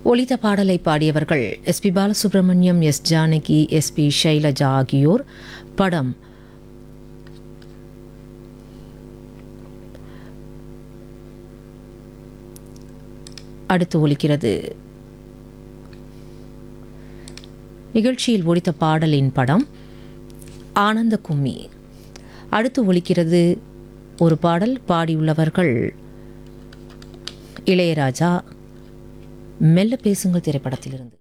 ஒலித்த பாடலை பாடியவர்கள் SP Balasubrahmanyam S Janaki SP Shailaja ஆகியோர் படம் அடுத்து ஒலிக்கிறது நிகழ்ச்சியில் ஒலித்த பாடலின் படம் ஆனந்த கும்மி அடுத்து ஒலிக்கிறது ஒரு பாடல் பாடியுள்ளவர்கள் இளையராஜா மெல்ல பேசுங்கள் திரைப்படத்திலிருந்து